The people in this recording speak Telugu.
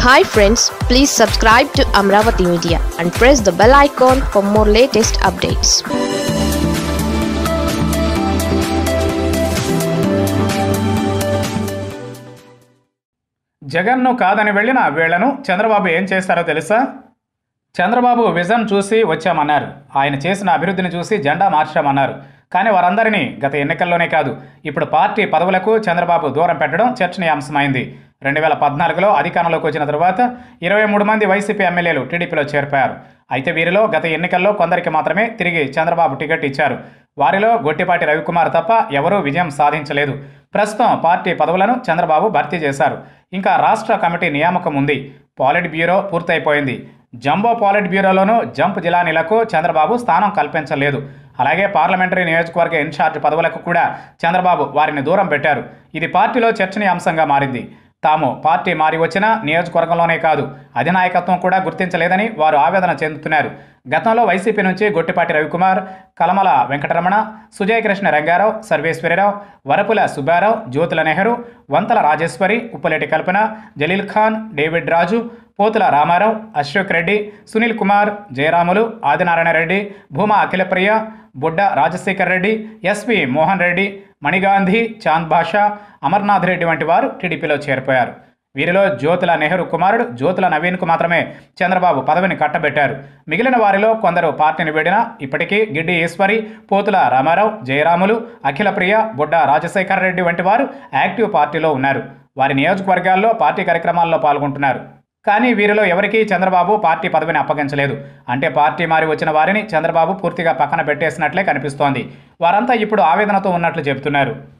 hi friends please subscribe to Amaravati media and press the bell icon for more latest updates జగన్ను కాదని వెళ్ళిన వీళ్లను చంద్రబాబు ఏం చేస్తారో తెలుసా చంద్రబాబు విజన్ చూసి వచ్చామన్నారు ఆయన చేసిన అభివృద్ధిని చూసి జెండా మార్చామన్నారు కానీ వారందరినీ గత ఎన్నికల్లోనే కాదు ఇప్పుడు పార్టీ పదవులకు చంద్రబాబు దూరం పెట్టడం చర్చనీయాంశమైంది రెండు వేల పద్నాలుగులో అధికారంలోకి వచ్చిన తరువాత ఇరవై మూడు మంది వైసీపీ ఎమ్మెల్యేలు టీడీపీలో చేరిపోయారు అయితే వీరిలో గత ఎన్నికల్లో కొందరికి మాత్రమే తిరిగి చంద్రబాబు టికెట్ ఇచ్చారు వారిలో గొట్టిపాటి రవికుమార్ తప్ప ఎవరూ విజయం సాధించలేదు ప్రస్తుతం పార్టీ పదవులను చంద్రబాబు భర్తీ చేశారు ఇంకా రాష్ట్ర కమిటీ నియామకం ఉంది పాలిట్ బ్యూరో పూర్తయిపోయింది జంబో పాలిట్ బ్యూరోలోనూ జంప్ జిలానీలకు చంద్రబాబు స్థానం కల్పించలేదు అలాగే పార్లమెంటరీ నియోజకవర్గ ఇన్ఛార్జ్ పదవులకు కూడా చంద్రబాబు వారిని దూరం పెట్టారు ఇది పార్టీలో చర్చనీయాంశంగా మారింది తాము పార్టీ మారి వచ్చిన నియోజకవర్గంలోనే కాదు అధినాయకత్వం కూడా గుర్తించలేదని వారు ఆవేదన చెందుతున్నారు గతంలో వైసీపీ నుంచి గొట్టిపాటి రవికుమార్ కలమల వెంకటరమణ సుజయ్ కృష్ణ రంగారావు సర్వేశ్వరరావు వరపుల సుబ్బారావు జ్యోతుల నెహ్రూ వంతల రాజేశ్వరి ఉప్పలేటి కల్పన జలీల్ ఖాన్ డేవిడ్ రాజు పోతుల రామారావు అశోక్ రెడ్డి సునీల్ కుమార్ జయరాములు ఆదినారాయణ రెడ్డి భూమా అఖిలప్రియ బుడ్డ రాజశేఖర్ రెడ్డి ఎస్వి మోహన్ రెడ్డి మణిగాంధీ చాంద్ బాషా అమర్నాథ్ రెడ్డి వంటి వారు టీడీపీలో చేరిపోయారు వీరిలో జ్యోతుల నెహ్రూ కుమారుడు జ్యోతుల నవీన్కు మాత్రమే చంద్రబాబు పదవిని కట్టబెట్టారు మిగిలిన వారిలో కొందరు పార్టీని వీడినా ఇప్పటికీ గిడ్డి ఈశ్వరి పోతుల రామారావు జయరాములు అఖిలప్రియ బుడ్డ రాజశేఖర్ రెడ్డి వంటి వారు యాక్టివ్ పార్టీలో ఉన్నారు వారి నియోజకవర్గాల్లో పార్టీ కార్యక్రమాల్లో పాల్గొంటున్నారు కానీ వీరిలో ఎవరికీ చంద్రబాబు పార్టీ పదవిని అప్పగించలేదు అంటే పార్టీ మారి వచ్చిన వారిని చంద్రబాబు పూర్తిగా పక్కన పెట్టేసినట్లే కనిపిస్తోంది వారంతా ఇప్పుడు ఆవేదనతో ఉన్నట్లు చెబుతున్నారు